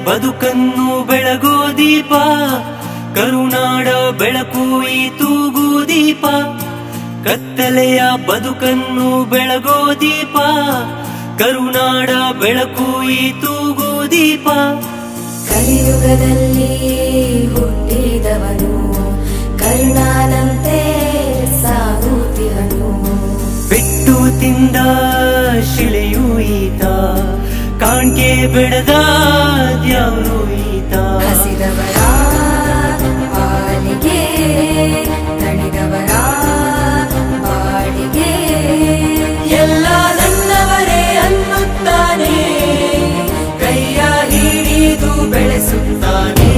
ಬದುಕನ್ನು ಬೆಳಗೋ ದೀಪ ಕರುನಾಡ ಬೆಳಕು ಈ ತೂಗು ದೀಪ ಕತ್ತಲೆಯ ಬದುಕನ್ನು ಬೆಳಗೋ ದೀಪ ಕರುನಾಡ ಬೆಳಕು ಈ ತೂಗು ದೀಪ ಕಲಿಯುಗದಲ್ಲಿ ಹುಟ್ಟಿದವನು ಕರುಣಾನಂತೆ ಸಾಗುತ್ತಿಹನು ಬಿಟ್ಟು ತಿಂದ ಶಿಳೆಯೂ ಈತ ಕಾಣ್ಕೆ ಬೆಳೆದ ದ್ಯಾವ್ರು ಈತ ಹಸಿದವರ ಪಾಲಿಗೆ ತಣಿದವರ ಬಾಳಿಗೆ ಎಲ್ಲ ನನ್ನವರೇ ಅನ್ನುತ್ತಾನೆ ಕೈಯ ಹಿಡಿದು ಬೆಳೆಸುತ್ತಾನೆ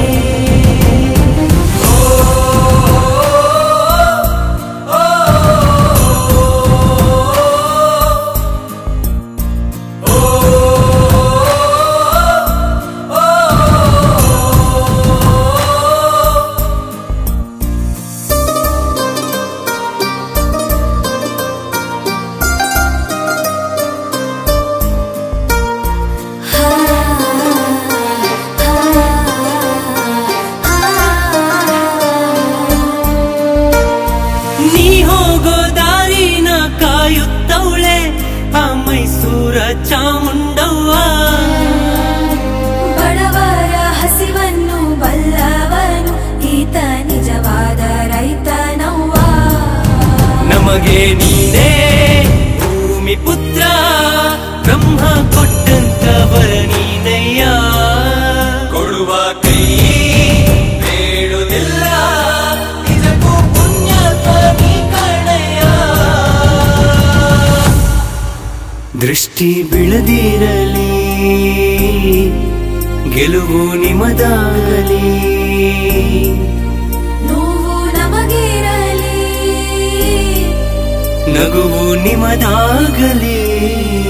ನೀ ಹೋಗೋ ದಾರಿನ ಕಾಯುತ್ತವಳೆ ಆ ಮೈಸೂರ ಚಾಮುಂಡವ್ವ ಬಡವರ ಹಸಿವನ್ನು ಬಲ್ಲವನು ಈತ ನಿಜವಾದ ರೈತನವ್ವ ನಮಗೆ ನೀನೇ ಭೂಮಿ ಪುತ್ರ ಬ್ರಹ್ಮ ಕೊಟ್ಟಂತವರ ನೀನಯ್ಯ ಕೊಡುವ ಕೈ ಬೇಡುವುದಿಲ್ಲ ಇದಕ್ಕೂ ಪುಣ್ಯ ನೀ ಕಣಯ್ಯ ದೃಷ್ಟಿ ಬೀಳದಿರಲಿ ಗೆಲುವು ನಿಮದಾಗಲಿ ನೋವು ನಮಗಿರಲಿ ನಗುವು ನಿಮದಾಗಲಿ